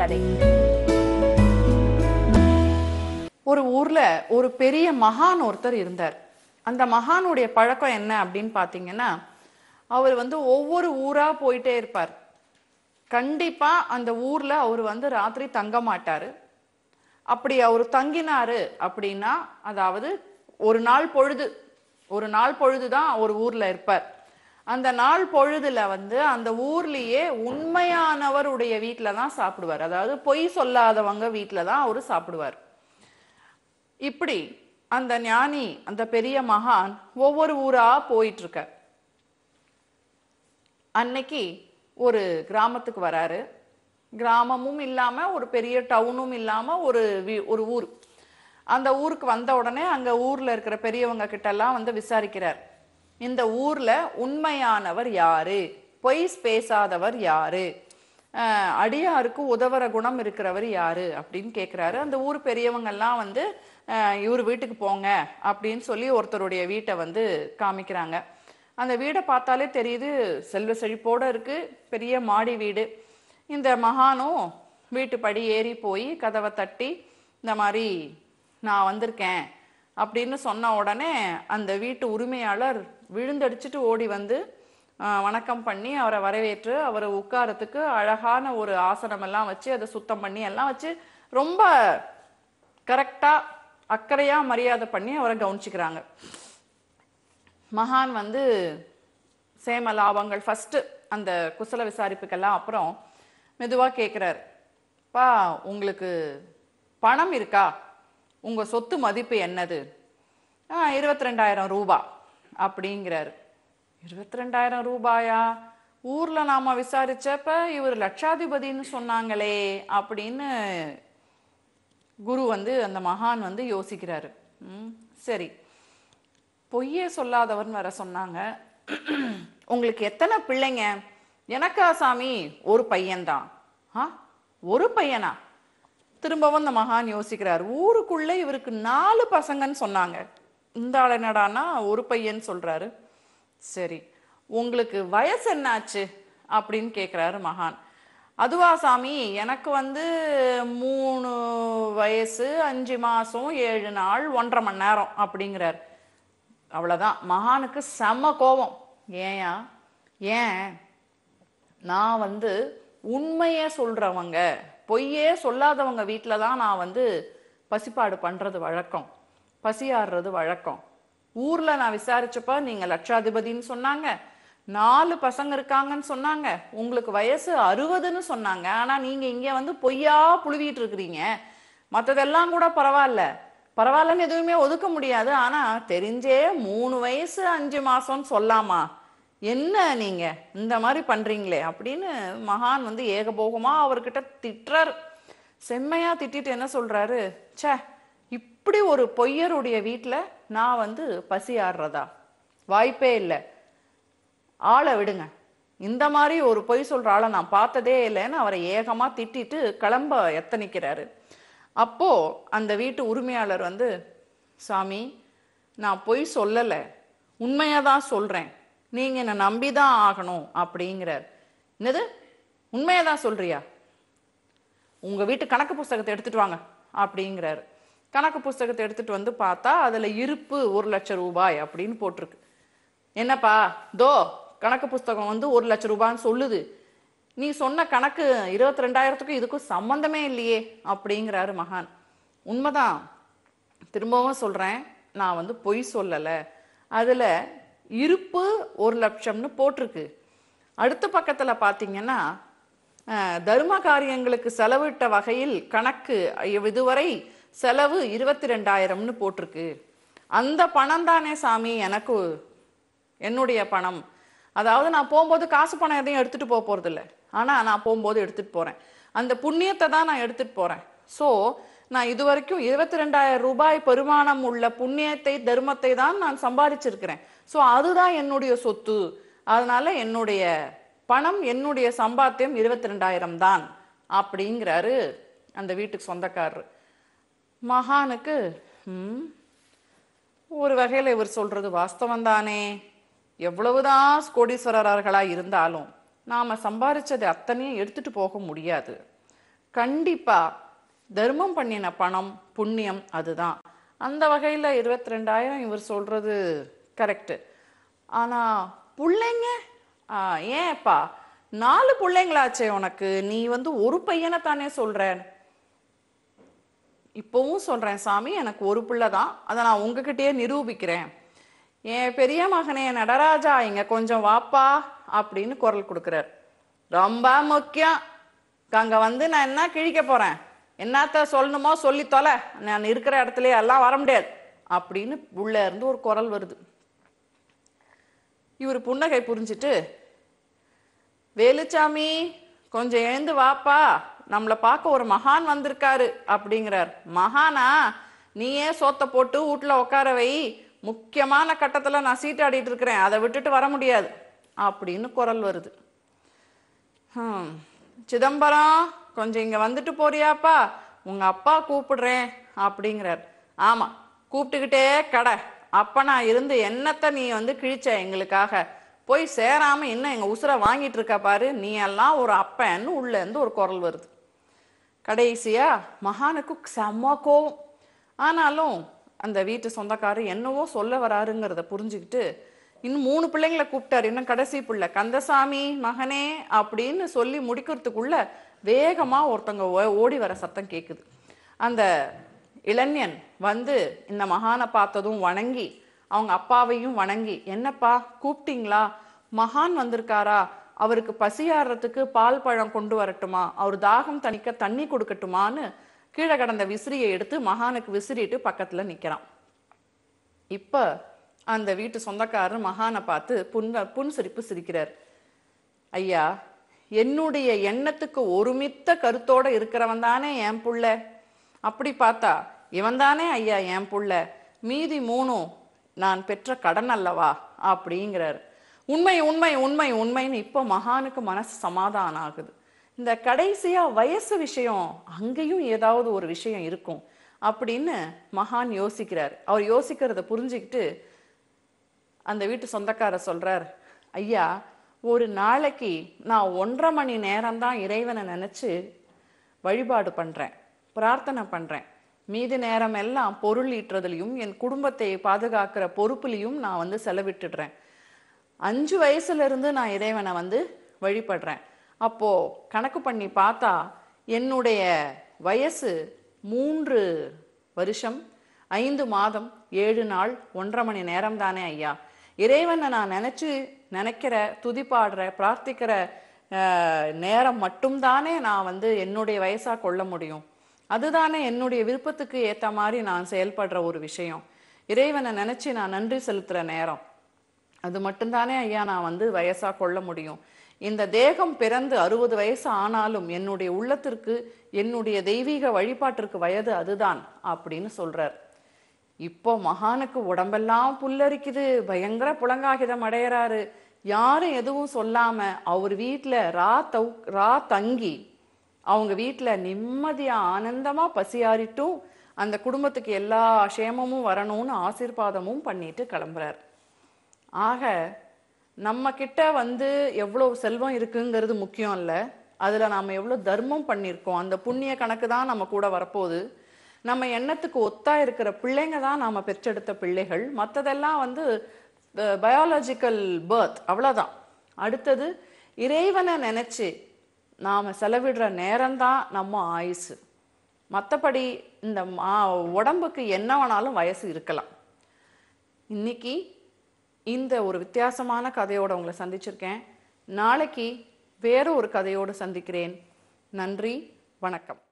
கதை ஒரு ஊர்ல ஒரு பெரிய மகான் ஒருத்தர் இருந்தார் அந்த மகானுடைய பழக்கம் என்ன அப்படின்னு பாத்தீங்கன்னா அவர் வந்து ஒவ்வொரு ஊரா போயிட்டே இருப்பார் கண்டிப்பா அந்த ஊர்ல அவர் வந்து ராத்திரி தங்க மாட்டாரு அப்படி அவர் தங்கினாரு அப்படின்னா அதாவது ஒரு நாள் பொழுது ஒரு நாள் பொழுது தான் ஒரு ஊர்ல இருப்பார் அந்த நாள் பொழுதுல வந்து அந்த ஊர்லயே உண்மையானவருடைய வீட்டில தான் சாப்பிடுவார் அதாவது பொய் சொல்லாதவங்க வீட்டில தான் அவர் சாப்பிடுவார் இப்படி அந்த ஞானி அந்த பெரிய மகான் ஒவ்வொரு ஊரா போயிட்டு இருக்க அன்னைக்கு ஒரு கிராமத்துக்கு வராரு கிராமமும் இல்லாம ஒரு பெரிய டவுனும் இல்லாம ஒரு வீ- ஒரு ஊர் அந்த ஊருக்கு வந்த உடனே அங்க ஊர்ல இருக்கிற பெரியவங்க கிட்ட எல்லாம் வந்து விசாரிக்கிறார் இந்த ஊர்ல உண்மையானவர் யாரு பொய் பேசாதவர் யாரு அஹ் அடியாருக்கு உதவுற குணம் இருக்கிறவர் யாரு அப்படின்னு கேக்குறாரு அந்த ஊர் பெரியவங்க எல்லாம் வந்து அஹ் இவர் வீட்டுக்கு போங்க அப்படின்னு சொல்லி ஒருத்தருடைய வீட்டை வந்து காமிக்கிறாங்க அந்த வீடை பார்த்தாலே தெரியுது செல்வ செழிப்போட இருக்கு பெரிய மாடி வீடு இந்த மகானும் வீட்டு படி ஏறி போய் கதவை தட்டி இந்த மாதிரி நான் வந்திருக்கேன் அப்படின்னு சொன்ன உடனே அந்த வீட்டு உரிமையாளர் விழுந்தடிச்சிட்டு ஓடி வந்து ஆஹ், வணக்கம் பண்ணி அவரை வரவேற்று அவரை உட்காரத்துக்கு அழகான ஒரு ஆசனம் எல்லாம் வச்சு அதை சுத்தம் பண்ணி எல்லாம் வச்சு ரொம்ப கரெக்டா அக்கறையா மரியாதை பண்ணி அவரை கவனிச்சுக்கிறாங்க மகான் வந்து சேம லாபங்கள் ஃபர்ஸ்ட் அந்த குசல விசாரிப்புக்கெல்லாம் அப்புறம் மெதுவா கேட்குறாரு பா உங்களுக்கு பணம் இருக்கா உங்க சொத்து மதிப்பு என்னது ஆ இருபத்தி ரெண்டாயிரம் ரூபா அப்படிங்கிறாரு இருபத்தி ரெண்டாயிரம் ரூபாயா ஊர்ல நாம விசாரிச்சப்ப இவர் லட்சாதிபதின்னு சொன்னாங்களே அப்படின்னு குரு வந்து அந்த மகான் வந்து யோசிக்கிறாரு ம், சரி பொய்யே சொல்லாதவர்னு வேற சொன்னாங்க உங்களுக்கு எத்தனை பிள்ளைங்க எனக்கா சாமி ஒரு பையன்தான் ஆ ஒரு பையனா திரும்பவும் இந்த மகான் யோசிக்கிறார் ஊருக்குள்ள இவருக்கு நாலு பசங்கன்னு சொன்னாங்க இந்த ஆள் என்னடான்னா ஒரு பையன் சொல்றாரு சரி உங்களுக்கு வயசு என்னாச்சு அப்படின்னு கேக்குறாரு மகான் அதுவா சாமி எனக்கு வந்து மூணு வயசு அஞ்சு மாசம் ஏழு நாள் ஒன்றரை மணி நேரம் அப்படிங்கிறார் அவ்வளவுதான் மகானுக்கு செம கோபம் ஏயா ஏன் நான் வந்து உண்மையே சொல்றவங்க பொய்யே சொல்லாதவங்க வீட்டில தான் நான் வந்து பசிப்பாடு பண்றது வழக்கம் பசியாடுறது வழக்கம் ஊர்ல நான் விசாரிச்சப்ப நீங்க லட்சாதிபதின்னு சொன்னாங்க நாலு பசங்க இருக்காங்கன்னு சொன்னாங்க உங்களுக்கு வயசு அறுபதுன்னு சொன்னாங்க ஆனா நீங்க இங்க வந்து பொய்யா புழுவிட்டு இருக்கிறீங்க மத்ததெல்லாம் கூட பரவாயில்ல பரவாயில்லன்னு எதுவுமே ஒதுக்க முடியாது ஆனா தெரிஞ்சே மூணு வயசு அஞ்சு மாசம்னு சொல்லாமா என்ன நீங்க இந்த மாதிரி பண்றீங்களே அப்படின்னு மகான் வந்து ஏகபோகமா அவர்கிட்ட திட்டுறாரு செம்மையா திட்டிட்டு என்ன சொல்றாரு ச்சே இப்படி ஒரு பொய்யருடைய வீட்ல நான் வந்து பசி ஆடுறதா வாய்ப்பே இல்லை ஆளை விடுங்க இந்த மாதிரி ஒரு பொய் சொல்ற ஆளை நான் பார்த்ததே இல்லைன்னு அவரை ஏகமா திட்டிட்டு கிளம்ப எத்தனிக்கிறாரு அப்போ அந்த வீட்டு உரிமையாளர் வந்து சாமி நான் பொய் சொல்லலை உண்மையா தான் சொல்றேன் நீங்க என்னை நம்பிதான் ஆகணும் அப்படிங்கிறார் என்னது உண்மையா தான் சொல்றியா உங்க வீட்டு கணக்கு புஸ்தகத்தை எடுத்துட்டு வாங்க அப்படிங்கிறாரு கணக்கு புஸ்தகத்தை எடுத்துட்டு வந்து பார்த்தா அதுல இருப்பு ஒரு லட்சம் ரூபாய் அப்படின்னு போட்டிருக்கு என்னப்பா தோ கணக்கு புஸ்தகம் வந்து ஒரு லட்சம் ரூபான்னு சொல்லுது நீ சொன்ன கணக்கு இருபத்தி ரெண்டாயிரத்துக்கும் இதுக்கும் சம்பந்தமே இல்லையே அப்படிங்கிறாரு மகான் உண்மைதான் திரும்பவும் சொல்றேன் நான் வந்து பொய் சொல்லலை அதுல இருப்பு ஒரு லட்சம்னு போட்டிருக்கு அடுத்த பக்கத்துல பாத்தீங்கன்னா அஹ், தர்ம காரியங்களுக்கு செலவிட்ட வகையில் கணக்கு இதுவரை செலவு இருபத்தி ரெண்டாயிரம்னு போட்டிருக்கு அந்த பணம் தானே சாமி எனக்கு என்னுடைய பணம் அதாவது நான் போகும்போது காசு பணம் எதையும் எடுத்துட்டு போக போறது இல்ல ஆனா நான் போகும்போது எடுத்துட்டு போறேன் அந்த புண்ணியத்தை தான் நான் எடுத்துட்டு போறேன் சோ நான் இதுவரைக்கும் இருபத்தி ரெண்டாயிரம் ரூபாய் பெருமானம் உள்ள புண்ணியத்தை தர்மத்தை தான் நான் சம்பாதிச்சிருக்கிறேன் சோ அதுதான் என்னுடைய சொத்து அதனால என்னுடைய பணம் என்னுடைய சம்பாத்தியம் இருபத்தி ரெண்டாயிரம் தான் அப்படிங்கிறாரு அந்த வீட்டுக்கு சொந்தக்காரரு மகானுக்கு ம் ஒரு வகையில் இவர் சொல்றது வாஸ்தவம் தானே எவ்வளவுதான் கோடீஸ்வரர்களா இருந்தாலும் நாம சம்பாரிச்சது அத்தனையும் எடுத்துட்டு போக முடியாது கண்டிப்பா தர்மம் பண்ணின பணம் புண்ணியம் அதுதான் அந்த வகையில இருபத்தி ரெண்டாயிரம் இவர் சொல்றது கரெக்ட் ஆனா புள்ளைங்க ஆ, ஏன்ப்பா நாலு பிள்ளைங்களாச்சே உனக்கு நீ வந்து ஒரு பையனை தானே சொல்ற இப்போவும் சொல்றேன் சாமி எனக்கு ஒரு பிள்ளை தான் அதை நான் உங்ககிட்டயே நிரூபிக்கிறேன் என் பெரிய மகனே நடராஜா இங்க கொஞ்சம் வாப்பா அப்படின்னு குரல் கொடுக்குறார் ரொம்ப முக்கியம் அங்க வந்து நான் என்ன கிழிக்க போறேன் என்னத்த சொல்லணுமோ சொல்லி தொலை நான் இருக்கிற இடத்துல எல்லாம் வர முடியாது அப்படின்னு உள்ள இருந்து ஒரு குரல் வருது இவர் புன்னகை புரிஞ்சிட்டு வேலுச்சாமி கொஞ்சம் எழுந்து வாப்பா நம்மளை பார்க்க ஒரு மகான் வந்திருக்காரு அப்படிங்கிறார் மகானா நீயே சோத்தை போட்டு வீட்டுல உட்கார வை முக்கியமான கட்டத்துல நான் சீட்டாடிட்டு இருக்கிறேன் அதை விட்டுட்டு வர முடியாது அப்படின்னு குரல் வருது ஹம், சிதம்பரம் கொஞ்சம் இங்க வந்துட்டு போறியாப்பா உங்க அப்பா கூப்பிடுறேன் அப்படிங்கிறார் ஆமா கூப்பிட்டுக்கிட்டே கடை அப்ப நான் இருந்து என்னத்த நீ வந்து கிழிச்ச எங்களுக்காக போய் சேராம இன்னும் எங்க உசுரை வாங்கிட்டு இருக்க பாரு நீ எல்லாம் ஒரு அப்பன்னு உள்ள இருந்து ஒரு குரல் வருது கடைசியா மகானுக்கு செம்ம கோவம் ஆனாலும் அந்த வீட்டு சொந்தக்காரர் என்னவோ சொல்ல வராருங்கிறத புரிஞ்சுக்கிட்டு இன்னும் மூணு பிள்ளைங்களை கூப்பிட்டாரு இன்னும் கடைசி பிள்ளை கந்தசாமி மகனே அப்படின்னு சொல்லி முடிக்கிறதுக்குள்ள வேகமா ஒருத்தங்க ஓ- ஓடி வர சத்தம் கேக்குது அந்த இளைஞன் வந்து இந்த மகானை பார்த்ததும் வணங்கி அவங்க அப்பாவையும் வணங்கி என்னப்பா கூப்பிட்டீங்களா மகான் வந்திருக்காரா அவருக்கு பசியாடுறதுக்கு பால் பழம் கொண்டு வரட்டுமா அவர் தாகம் தணிக்க தண்ணி கொடுக்கட்டுமான்னு கீழே கடந்த விசிறியை எடுத்து மகானுக்கு விசிறிட்டு பக்கத்துல நிக்கிறான் இப்ப அந்த வீட்டு சொந்தக்காரர் மகானை பார்த்து புன்ன புன் சிரிப்பு சிரிக்கிறார் ஐயா என்னுடைய எண்ணத்துக்கு ஒருமித்த கருத்தோட இருக்கிறவன் தானே என் புள்ள அப்படி பார்த்தா இவன் தானே ஐயா என் புள்ள மீதி மூணும் நான் பெற்ற கடன் அல்லவா அப்படிங்கிறார் உண்மை உண்மை உண்மை உண்மைன்னு இப்போ மகானுக்கு மனசு சமாதானம் ஆகுது இந்த கடைசியா வயசு விஷயம் அங்கேயும் ஏதாவது ஒரு விஷயம் இருக்கும் அப்படின்னு மகான் யோசிக்கிறார் அவர் யோசிக்கிறத புரிஞ்சுக்கிட்டு அந்த வீட்டு சொந்தக்காரர் சொல்றார் ஐயா ஒரு நாளைக்கு நான் ஒன்றரை மணி நேரம்தான் இறைவனை நினைச்சு வழிபாடு பண்றேன் பிரார்த்தனை பண்றேன் மீதி நேரம் எல்லாம் பொருள் ஈட்டுறதுலையும் என் குடும்பத்தை பாதுகாக்கிற பொறுப்புலையும் நான் வந்து செலவிட்டுடுறேன் அஞ்சு வயசுல இருந்து நான் இறைவனை வந்து வழிபடுறேன் அப்போ கணக்கு பண்ணி பார்த்தா என்னுடைய வயசு மூன்று வருஷம் ஐந்து மாதம் ஏழு நாள் ஒன்றரை மணி நேரம் தானே ஐயா இறைவனை நான் நினைச்சு நினைக்கிற துதிப்பாடுற பிரார்த்திக்கிற அஹ், நேரம் மட்டும்தானே நான் வந்து என்னுடைய வயசா கொள்ள முடியும் அதுதானே என்னுடைய விருப்பத்துக்கு ஏத்த மாதிரி நான் செயல்படுற ஒரு விஷயம் இறைவனை நினைச்சு நான் நன்றி செலுத்துற நேரம் அது மட்டும்தானே ஐயா நான் வந்து வயசா கொள்ள முடியும் இந்த தேகம் பிறந்து அறுபது வயசு ஆனாலும் என்னுடைய உள்ளத்திற்கு என்னுடைய தெய்வீக வழிபாட்டிற்கு வயது அதுதான் அப்படின்னு சொல்றார் இப்போ மகானுக்கு உடம்பெல்லாம் புல்லரிக்குது பயங்கர புலங்காகிதம் அடையறாரு யாரும் எதுவும் சொல்லாம அவர் வீட்ல ரா தௌ ரா தங்கி அவங்க வீட்ல நிம்மதியா ஆனந்தமா பசியாரிட்டும் அந்த குடும்பத்துக்கு எல்லா க்ஷேமமும் வரணும்னு ஆசீர்வாதமும் பண்ணிட்டு கிளம்புறார் ஆக நம்ம கிட்ட வந்து எவ்வளவு செல்வம் இருக்குங்கிறது முக்கியம் இல்ல அதுல நாம எவ்வளவு தர்மம் பண்ணியிருக்கோம் அந்த புண்ணிய கணக்கு தான் நம்ம கூட வரப்போகுது நம்ம எண்ணத்துக்கு ஒத்தா இருக்கிற பிள்ளைங்க தான் நாம பெற்றெடுத்த பிள்ளைகள் மத்ததெல்லாம் வந்து பயாலஜிக்கல் பர்த் அவ்வளவுதான் அடுத்தது இறைவனை நினைச்சு நாம செலவிடுற நேரம்தான் நம்ம ஆயுசு மற்றபடி இந்த மா- உடம்புக்கு என்ன வேணாலும் வயசு இருக்கலாம் இன்னைக்கு இந்த ஒரு வித்தியாசமான கதையோட உங்களை சந்திச்சிருக்கேன் நாளைக்கு வேற ஒரு கதையோடு சந்திக்கிறேன் நன்றி வணக்கம்